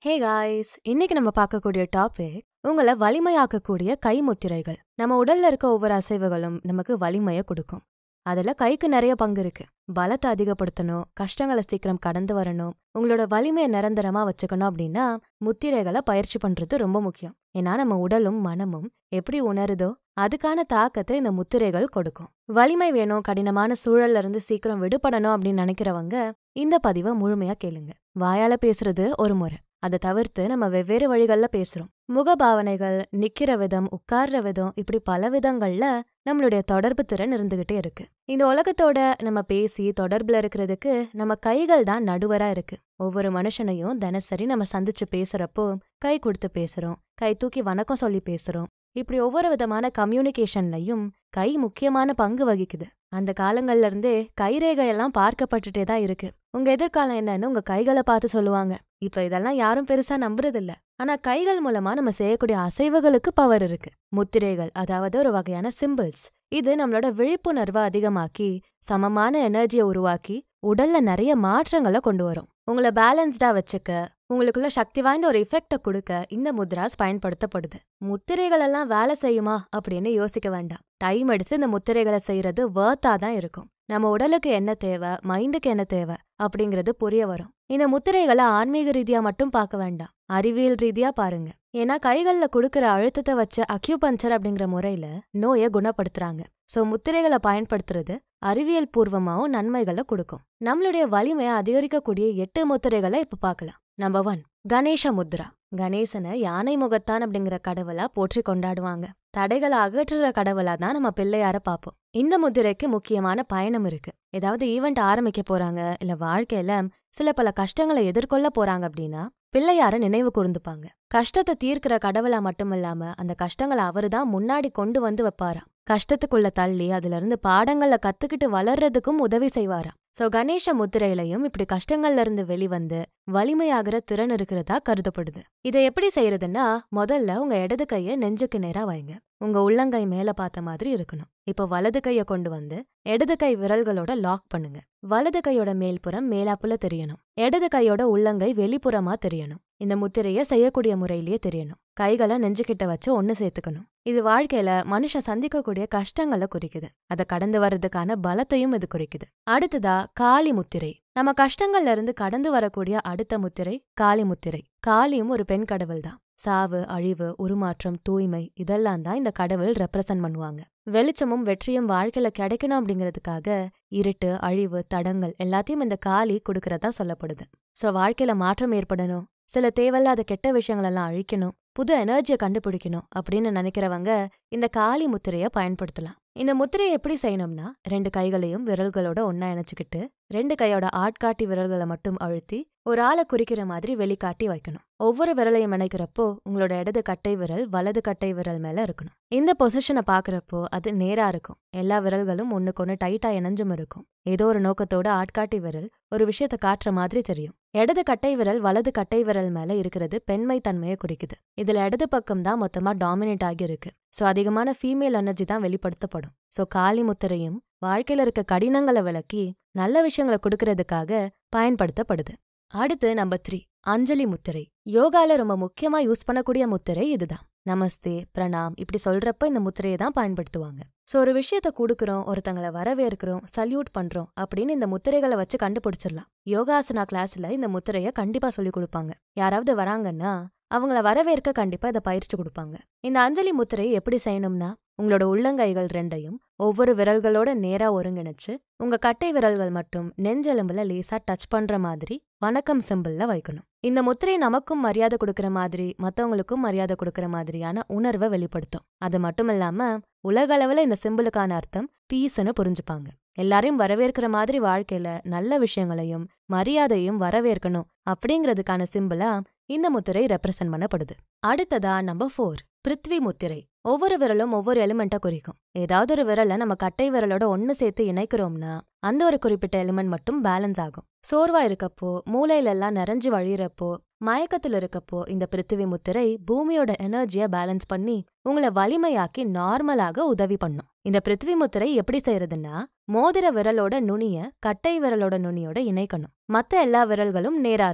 hey guys இன்னைக்கு நம்ம பார்க்கக்கூடிய டாபிக் உங்களை வலிமையாக்கக்கூடிய கை முத்திரைகள் நம்ம உடல்ல இருக்க ஒவ்வொரு அசைவுகளும் நமக்கு வலிமையை கொடுக்கும் அதுல கைக்கு நிறைய பங்கு இருக்கு பலத்தை அதிகப்படுத்தணும் கஷ்டங்களை சீக்கிரம் கடந்து வரணும் உங்களோட வலிமையை நிரந்தரமா வச்சுக்கணும் அப்படின்னா முத்திரைகளை பயிற்சி பண்றது ரொம்ப முக்கியம் ஏன்னா நம்ம உடலும் மனமும் எப்படி உணருதோ அதுக்கான தாக்கத்தை இந்த முத்திரைகள் கொடுக்கும் வலிமை வேணும் கடினமான சூழல்ல இருந்து சீக்கிரம் விடுபடணும் அப்படின்னு நினைக்கிறவங்க இந்த பதிவை முழுமையா கேளுங்க வாயால பேசுறது ஒரு முறை அதை தவிர்த்து நம்ம வெவ்வேறு வழிகள்ல பேசுறோம் முகபாவனைகள் நிக்கிற விதம் உட்கார்ற விதம் இப்படி பல விதங்கள்ல நம்மளுடைய தொடர்பு திறன் இருந்துகிட்டே இருக்கு இந்த உலகத்தோட நம்ம பேசி தொடர்புல இருக்கிறதுக்கு நம்ம கைகள் தான் நடுவரா இருக்கு ஒவ்வொரு மனுஷனையும் தினசரி நம்ம சந்திச்சு பேசுறப்போ கை கொடுத்து பேசுறோம் கை தூக்கி வணக்கம் சொல்லி பேசுறோம் இப்படி ஒவ்வொரு விதமான கம்யூனிகேஷன்லயும் கை முக்கியமான பங்கு வகிக்குது அந்த காலங்கள்ல இருந்தே கைரேகையெல்லாம் பார்க்கப்பட்டுட்டே தான் இருக்கு உங்க எதிர்காலம் என்னன்னு உங்க கைகளை பார்த்து சொல்லுவாங்க இப்ப இதெல்லாம் யாரும் பெருசா நம்புறதில்ல ஆனா கைகள் மூலமா நம்ம செய்யக்கூடிய அசைவுகளுக்கு பவர் இருக்கு முத்திரைகள் அதாவது ஒரு வகையான சிம்பிள்ஸ் இது நம்மளோட விழிப்புணர்வை அதிகமாக்கி சமமான எனர்ஜியை உருவாக்கி உடல்ல நிறைய மாற்றங்களை கொண்டு வரும் உங்களை பேலன்ஸ்டா வச்சுக்க உங்களுக்குள்ள சக்தி வாய்ந்த ஒரு இஃபெக்ட கொடுக்க இந்த முத்ராஸ் பயன்படுத்தப்படுது முத்திரைகள் எல்லாம் வேலை செய்யுமா அப்படின்னு யோசிக்க வேண்டாம் டைம் எடுத்து இந்த முத்திரைகளை செய்யறது வேர்த்தா தான் இருக்கும் நம்ம உடலுக்கு என்ன தேவை மைண்டுக்கு என்ன தேவை அப்படிங்கிறது புரிய வரும் இந்த முத்திரைகளை ஆன்மீக ரீதியா மட்டும் பார்க்க வேண்டாம் அறிவியல் ரீதியா பாருங்க ஏன்னா கைகள்ல கொடுக்கிற அழுத்தத்தை வச்ச அக்யூபஞ்சர் அப்படிங்கிற முறையில நோயை குணப்படுத்துறாங்க சோ முத்திரைகளை பயன்படுத்துறது அறிவியல் பூர்வமாவும் நன்மைகளை கொடுக்கும் நம்மளுடைய வலிமையை அதிகரிக்கக்கூடிய எட்டு முத்திரைகளை இப்ப பார்க்கலாம் நம்பர் ஒன் கணேச முத்ரா கணேசனை யானை முகத்தான் அப்படிங்கிற கடவுளா போற்றி கொண்டாடுவாங்க தடைகளை அகற்றுற கடவுளா தான் நம்ம பிள்ளையார பார்ப்போம் இந்த முதிரைக்கு முக்கியமான பயணம் இருக்கு ஏதாவது ஈவெண்ட் ஆரம்பிக்க போறாங்க இல்ல வாழ்க்கையில சில பல கஷ்டங்களை எதிர்கொள்ள போறாங்க அப்படின்னா பிள்ளையார நினைவு கூர்ந்துப்பாங்க கஷ்டத்தை தீர்க்கிற கடவுளா மட்டும் இல்லாம அந்த கஷ்டங்களை அவருதான் முன்னாடி கொண்டு வந்து வைப்பாராம் கஷ்டத்துக்குள்ள தள்ளி அதுல இருந்து பாடங்களை கத்துக்கிட்டு வளர்றதுக்கும் உதவி செய்வாராம் சோ கணேச முத்திரையிலையும் இப்படி கஷ்டங்கள்ல இருந்து வெளிவந்து வலிமையாகிற திறன் இருக்கிறதா கருதப்படுது இதை எப்படி செய்யறதுன்னா முதல்ல உங்க இடது கைய நெஞ்சுக்கு நேரா வைங்க உங்க உள்ளங்கை மேல பார்த்த மாதிரி இருக்கணும் இப்போ வலது கைய கொண்டு வந்து இடது கை விரல்களோட லாக் பண்ணுங்க வலது கையோட மேல்புறம் மேலாப்புல தெரியணும் இடது கையோட உள்ளங்கை வெளிப்புறமா தெரியணும் இந்த முத்திரைய செய்யக்கூடிய முறையிலேயே தெரியணும் கைகளை நெஞ்சுக்கிட்ட வச்சு ஒன்னு சேர்த்துக்கணும் இது வாழ்க்கையில மனுஷன் சந்திக்கக்கூடிய கஷ்டங்களை குறிக்குது அதை கடந்து வர்றதுக்கான பலத்தையும் இது குறிக்குது அடுத்ததா காளி முத்திரை நம்ம கஷ்டங்கள்ல இருந்து கடந்து வரக்கூடிய அடுத்த முத்திரை காளி முத்திரை காளியும் ஒரு பெண் கடவுள் தான் சாவு அழிவு உருமாற்றம் தூய்மை இதெல்லாம் தான் இந்த கடவுள் ரெப்ரசன்ட் பண்ணுவாங்க வெளிச்சமும் வெற்றியும் வாழ்க்கையில கிடைக்கணும் அப்படிங்கிறதுக்காக இருட்டு அழிவு தடங்கள் எல்லாத்தையும் இந்த காளி கொடுக்கறதா சொல்லப்படுது சோ வாழ்க்கையில மாற்றம் ஏற்படணும் சில தேவையில்லாத கெட்ட விஷயங்களெல்லாம் அழிக்கணும் புது எனர்ஜியை கண்டுபிடிக்கணும் அப்படின்னு நினைக்கிறவங்க இந்த காளி முத்திரைய பயன்படுத்தலாம் இந்த முத்திரையை எப்படி செய்யணும்னா ரெண்டு கைகளையும் விரல்களோட ஒன்னா இணைச்சுக்கிட்டு ரெண்டு கையோட ஆட்காட்டி விரல்களை மட்டும் அழுத்தி ஒரு ஆளை குறிக்கிற மாதிரி வெளிக்காட்டி வைக்கணும் ஒவ்வொரு விரலையும் இணைக்கிறப்போ உங்களோட இடது கட்டை விரல் வலது கட்டை விரல் மேல இருக்கணும் இந்த பொசிஷனை பாக்குறப்போ அது நேரா இருக்கும் எல்லா விரல்களும் ஒண்ணுக்கு ஒண்ணு டைட்டா இணைஞ்சும் இருக்கும் ஏதோ ஒரு நோக்கத்தோட ஆட்காட்டி விரல் ஒரு விஷயத்த காட்டுற மாதிரி தெரியும் இடது கட்டை விரல் வலது கட்டை விரல் மேல இருக்கிறது பெண்மை தன்மையை குறிக்குது இதுல இடது பக்கம் தான் மொத்தமா டாமினேட் ஆகி இருக்கு சோ அதிகமான ஃபீமேல் எனர்ஜி தான் வெளிப்படுத்தப்படும் சோ காளி முத்திரையும் வாழ்க்கையில இருக்க கடினங்களை விளக்கி நல்ல விஷயங்களை கொடுக்கறதுக்காக பயன்படுத்தப்படுது அடுத்து நம்பர் த்ரீ அஞ்சலி முத்திரை யோகால ரொம்ப முக்கியமா யூஸ் பண்ணக்கூடிய முத்திரை இதுதான் நமஸ்தே பிரணாம் இப்படி சொல்றப்ப இந்த முத்திரையை தான் பயன்படுத்துவாங்க சோ ஒரு விஷயத்த கொடுக்குறோம் ஒருத்தங்களை வரவேற்கிறோம் சல்யூட் பண்றோம் அப்படின்னு இந்த முத்திரைகளை வச்சு கண்டுபிடிச்சிடலாம் யோகாசனா கிளாஸ்ல இந்த முத்திரைய கண்டிப்பா சொல்லி கொடுப்பாங்க யாராவது வராங்கன்னா அவங்கள வரவேற்க கண்டிப்பா இதை பயிற்சி கொடுப்பாங்க இந்த அஞ்சலி முத்திரையை எப்படி செய்யணும்னா உங்களோட உள்ளங்கைகள் ரெண்டையும் ஒவ்வொரு விரல்களோட நேரா ஒருங்கிணைச்சு உங்க கட்டை விரல்கள் மட்டும் நெஞ்செலும்புல லேசா டச் பண்ற மாதிரி வணக்கம் சிம்பிள்ல வைக்கணும் இந்த முத்திரை நமக்கும் மரியாதை கொடுக்கற மாதிரி மத்தவங்களுக்கும் மரியாதை கொடுக்கற மாதிரியான உணர்வை வெளிப்படுத்தும் அது மட்டும் இல்லாம உலக அளவுல இந்த சிம்பிளுக்கான அர்த்தம் பீஸ்னு புரிஞ்சுப்பாங்க எல்லாரையும் வரவேற்கிற மாதிரி வாழ்க்கையில நல்ல விஷயங்களையும் மரியாதையும் வரவேற்கணும் அப்படிங்கிறதுக்கான சிம்பிளா இந்த முத்திரை ரெப்ரசன்ட் பண்ணப்படுது அடுத்ததா நம்பர் ஃபோர் பிருத்வி முத்திரை ஒவ்வொரு விரலும் ஒவ்வொரு எலிமெண்ட்டை குறிக்கும் ஏதாவது ஒரு விரலை நம்ம கட்டை விரலோட ஒன்னு சேர்த்து இணைக்கிறோம்னா அந்த ஒரு குறிப்பிட்ட எலிமெண்ட் மட்டும் பேலன்ஸ் ஆகும் சோர்வா இருக்கப்போ மூளையில எல்லாம் நிறைஞ்சு வழியிறப்போ மயக்கத்துல இருக்கப்போ இந்த பிருத்திவி முத்திரை பூமியோட எனர்ஜியை பேலன்ஸ் பண்ணி உங்களை வலிமையாக்கி நார்மலாக உதவி பண்ணும் இந்த பிருத்திவி முத்திரை எப்படி செய்யறதுன்னா மோதிர விரலோட நுனிய கட்டை விரலோட நுனியோட இணைக்கணும் மத்த எல்லா விரல்களும் நேரா இருக்கணும்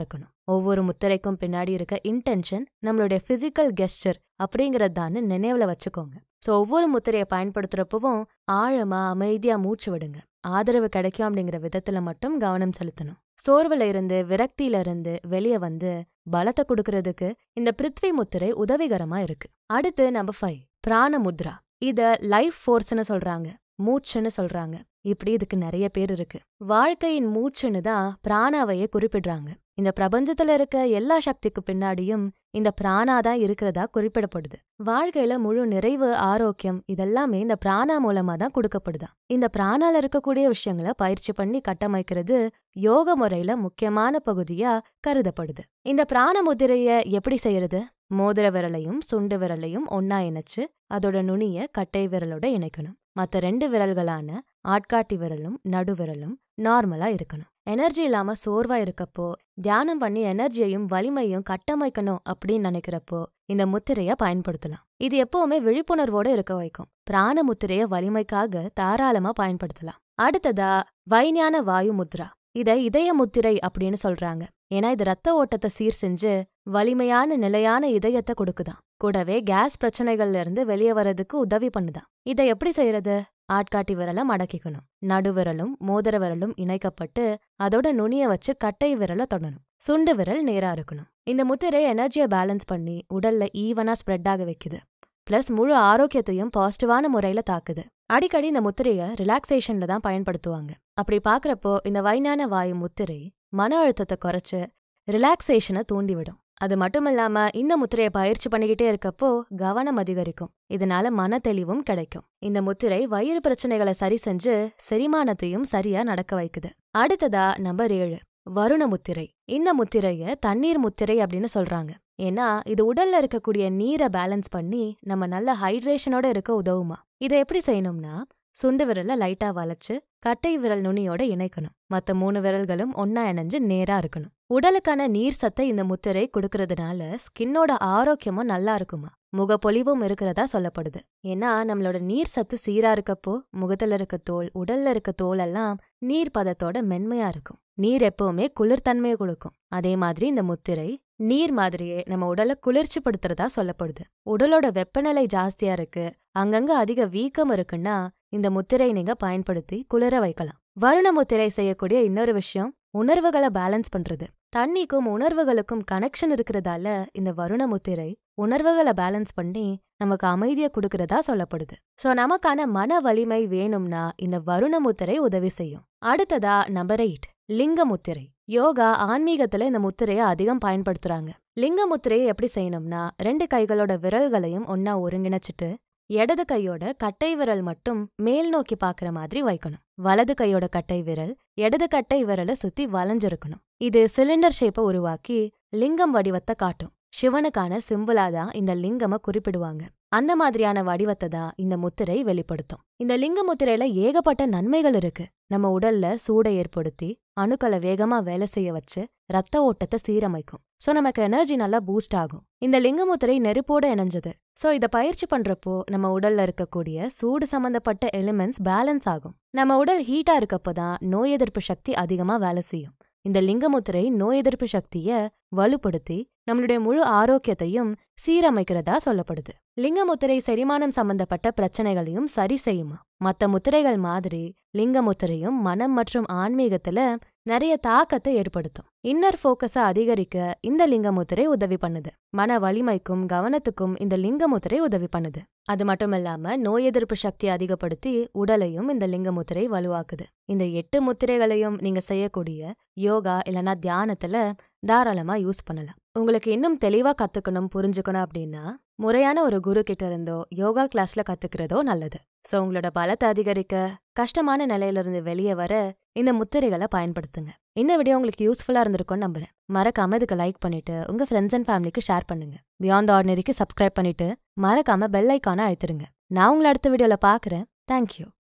ஒவ்வொரு முத்திரைக்கும் பின்னாடி இருக்க இன்டென்ஷன் நம்மளுடைய பிசிக்கல் கெஸ்டர் அப்படிங்கறதான்னு நினைவுல வச்சுக்கோங்க ஸோ ஒவ்வொரு முத்திரையை பயன்படுத்துறப்பவும் ஆழமா அமைதியா மூச்சு விடுங்க ஆதரவு கிடைக்கும் அப்படிங்கிற விதத்துல மட்டும் கவனம் செலுத்தணும் சோர்வுல இருந்து விரக்தியில இருந்து வெளியே வந்து பலத்தை கொடுக்கறதுக்கு இந்த பிருத்வி முத்திரை உதவிகரமா இருக்கு அடுத்து நம்பர் ஃபைவ் பிராண முத்ரா இத லைஃப் ஃபோர்ஸ்னு சொல்றாங்க மூச்சுன்னு சொல்றாங்க இப்படி இதுக்கு நிறைய பேர் இருக்கு வாழ்க்கையின் மூச்சுன்னு தான் பிராணாவையே குறிப்பிடுறாங்க இந்த பிரபஞ்சத்துல இருக்க எல்லா சக்திக்கு பின்னாடியும் இந்த பிராணா தான் இருக்கிறதா குறிப்பிடப்படுது வாழ்க்கையில முழு நிறைவு ஆரோக்கியம் இதெல்லாமே இந்த பிராணா மூலமா தான் கொடுக்கப்படுதா இந்த பிராணால இருக்கக்கூடிய விஷயங்களை பயிற்சி பண்ணி கட்டமைக்கிறது யோக முறையில முக்கியமான பகுதியா கருதப்படுது இந்த பிராண முதிரைய எப்படி செய்யறது மோதிர விரலையும் சுண்டு விரலையும் ஒன்னா இணைச்சு அதோட நுனிய கட்டை விரலோட இணைக்கணும் மத்த ரெண்டு விரல்களான ஆட்காட்டி விரலும் நடுவிரலும் நார்மலா இருக்கணும் எனர்ஜி இல்லாம சோர்வா இருக்கப்போ தியானம் பண்ணி எனர்ஜியையும் வலிமையும் கட்டமைக்கணும் அப்படின்னு நினைக்கிறப்போ இந்த முத்திரைய பயன்படுத்தலாம் இது எப்பவுமே விழிப்புணர்வோட இருக்க வைக்கும் பிராண முத்திரைய வலிமைக்காக தாராளமா பயன்படுத்தலாம் அடுத்ததா வைஞான வாயு முத்ரா இத இதய முத்திரை அப்படின்னு சொல்றாங்க ஏன்னா இது ரத்த ஓட்டத்தை சீர் செஞ்சு வலிமையான நிலையான இதயத்தை கொடுக்குதாம் கூடவே கேஸ் பிரச்சனைகள்ல இருந்து வெளியே வர்றதுக்கு உதவி பண்ணுதாம் இதை எப்படி செய்யறது ஆட்காட்டி விரலை மடக்கிக்கணும் நடுவிரலும் மோதிர விரலும் இணைக்கப்பட்டு அதோட நுனிய வச்சு கட்டை விரலை தொடணும் சுண்டு விரல் நேரா இருக்கணும் இந்த முத்திரை எனர்ஜியை பேலன்ஸ் பண்ணி உடல்ல ஈவனா ஸ்ப்ரெட் ஆக வைக்குது பிளஸ் முழு ஆரோக்கியத்தையும் பாசிட்டிவான முறையில தாக்குது அடிக்கடி இந்த முத்திரைய ரிலாக்ஸேஷன்ல தான் பயன்படுத்துவாங்க அப்படி பாக்குறப்போ இந்த வைஞான வாயு முத்திரை மன அழுத்தத்தை குறைச்சு ரிலாக்ஸேஷனை தூண்டிவிடும் அது மட்டும் இல்லாம இந்த முத்திரையை பயிற்சி பண்ணிக்கிட்டே இருக்கப்போ கவனம் அதிகரிக்கும் இதனால மன தெளிவும் கிடைக்கும் இந்த முத்திரை வயிறு பிரச்சனைகளை சரி செஞ்சு செரிமானத்தையும் சரியா நடக்க வைக்குது அடுத்ததா நம்பர் ஏழு வருண முத்திரை இந்த முத்திரைய தண்ணீர் முத்திரை அப்படின்னு சொல்றாங்க ஏன்னா இது உடல்ல இருக்கக்கூடிய நீரை பேலன்ஸ் பண்ணி நம்ம நல்ல ஹைட்ரேஷனோட இருக்க உதவுமா இதை எப்படி செய்யணும்னா சுண்டு விரல லைட்டா வளைச்சு கட்டை விரல் நுனியோட இணைக்கணும் மத்த மூணு விரல்களும் ஒன்னா இணைஞ்சு நேரா இருக்கணும் உடலுக்கான நீர் சத்தை இந்த முத்திரை கொடுக்கறதுனால ஸ்கின்னோட ஆரோக்கியமும் நல்லா இருக்குமா முகப்பொலிவும் இருக்கிறதா சொல்லப்படுது ஏன்னா நம்மளோட நீர் சத்து சீரா இருக்கப்போ முகத்துல இருக்க தோல் உடல்ல இருக்க தோல் எல்லாம் நீர் பதத்தோட மென்மையா இருக்கும் நீர் எப்பவுமே குளிர்தன்மையை கொடுக்கும் அதே மாதிரி இந்த முத்திரை நீர் மாதிரியே நம்ம உடலை குளிர்ச்சி படுத்துறதா சொல்லப்படுது உடலோட வெப்பநிலை ஜாஸ்தியா இருக்கு அங்கங்க அதிக வீக்கம் இருக்குன்னா இந்த முத்திரை நீங்க பயன்படுத்தி குளிர வைக்கலாம் வருண முத்திரை செய்யக்கூடிய இன்னொரு விஷயம் உணர்வுகளை பேலன்ஸ் பண்றது தண்ணிக்கும் உணர்வுகளுக்கும் கனெக்ஷன் இருக்கிறதால இந்த வருண முத்திரை உணர்வுகளை பேலன்ஸ் பண்ணி நமக்கு அமைதியை கொடுக்கறதா சொல்லப்படுது சோ நமக்கான மன வலிமை வேணும்னா இந்த வருண முத்திரை உதவி செய்யும் அடுத்ததா நம்பர் எயிட் லிங்க முத்திரை யோகா ஆன்மீகத்துல இந்த முத்திரையை அதிகம் பயன்படுத்துறாங்க லிங்க முத்திரையை எப்படி செய்யணும்னா ரெண்டு கைகளோட விரல்களையும் ஒன்னா ஒருங்கிணைச்சிட்டு இடது கையோட கட்டை விரல் மட்டும் மேல் நோக்கி பாக்குற மாதிரி வைக்கணும் வலது கையோட கட்டை விரல் இடது கட்டை விரலை சுத்தி வளைஞ்சிருக்கணும் இது சிலிண்டர் ஷேப்பை உருவாக்கி லிங்கம் வடிவத்தை காட்டும் சிவனுக்கான சிம்பிளா தான் இந்த லிங்கம குறிப்பிடுவாங்க அந்த மாதிரியான வடிவத்தை தான் இந்த முத்திரை வெளிப்படுத்தும் இந்த லிங்க முத்திரையில ஏகப்பட்ட நன்மைகள் இருக்கு நம்ம உடல்ல சூடை ஏற்படுத்தி அணுக்களை வேகமா வேலை செய்ய வச்சு ரத்த ஓட்டத்தை சீரமைக்கும் சோ நமக்கு எனர்ஜி நல்லா பூஸ்ட் ஆகும் இந்த லிங்க முத்திரை நெருப்போட இணைஞ்சது சோ இத பயிற்சி பண்றப்போ நம்ம உடல்ல இருக்கக்கூடிய சூடு சம்பந்தப்பட்ட எலிமெண்ட்ஸ் பேலன்ஸ் ஆகும் நம்ம உடல் ஹீட்டா இருக்கப்பதான் நோய் எதிர்ப்பு சக்தி அதிகமா வேலை செய்யும் இந்த லிங்கமுத்திரை நோய் எதிர்ப்பு சக்திய வலுப்படுத்தி நம்மளுடைய முழு ஆரோக்கியத்தையும் சீரமைக்கிறதா சொல்லப்படுது லிங்கமுத்திரை செரிமானம் சம்பந்தப்பட்ட பிரச்சனைகளையும் சரி செய்யுமா மத்த முத்திரைகள் மாதிரி லிங்கமுத்திரையும் மனம் மற்றும் ஆன்மீகத்துல நிறைய தாக்கத்தை ஏற்படுத்தும் இன்னர் ஃபோக்கஸை அதிகரிக்க இந்த லிங்கமுத்திரை உதவி பண்ணுது மன வலிமைக்கும் கவனத்துக்கும் இந்த லிங்கமுத்திரை உதவி பண்ணுது அது மட்டும் இல்லாம நோய் எதிர்ப்பு சக்தி அதிகப்படுத்தி உடலையும் இந்த லிங்கமுத்திரை வலுவாக்குது இந்த எட்டு முத்திரைகளையும் நீங்க செய்யக்கூடிய யோகா இல்லனா தியானத்துல தாராளமா யூஸ் பண்ணலாம் உங்களுக்கு இன்னும் தெளிவா கத்துக்கணும் புரிஞ்சுக்கணும் அப்படின்னா முறையான ஒரு குரு கிட்ட இருந்தோ யோகா கிளாஸ்ல கத்துக்கிறதோ நல்லது சோ உங்களோட பலத்தை அதிகரிக்க கஷ்டமான நிலையிலிருந்து வெளியே வர இந்த முத்திரைகளை பயன்படுத்துங்க இந்த வீடியோ உங்களுக்கு யூஸ்ஃபுல்லா இருந்திருக்கும்னு நம்புறேன் மறக்காம இதுக்கு லைக் பண்ணிட்டு உங்க ஃப்ரெண்ட்ஸ் அண்ட் ஃபேமிலிக்கு ஷேர் பண்ணுங்க பியாண்ட் ஆர்டினரிக்கு சப்ஸ்கிரைப் பண்ணிட்டு மறக்காம பெல் ஐக்கான அழுத்துருங்க நான் உங்களை அடுத்த வீடியோல பாக்குறேன் தேங்க்யூ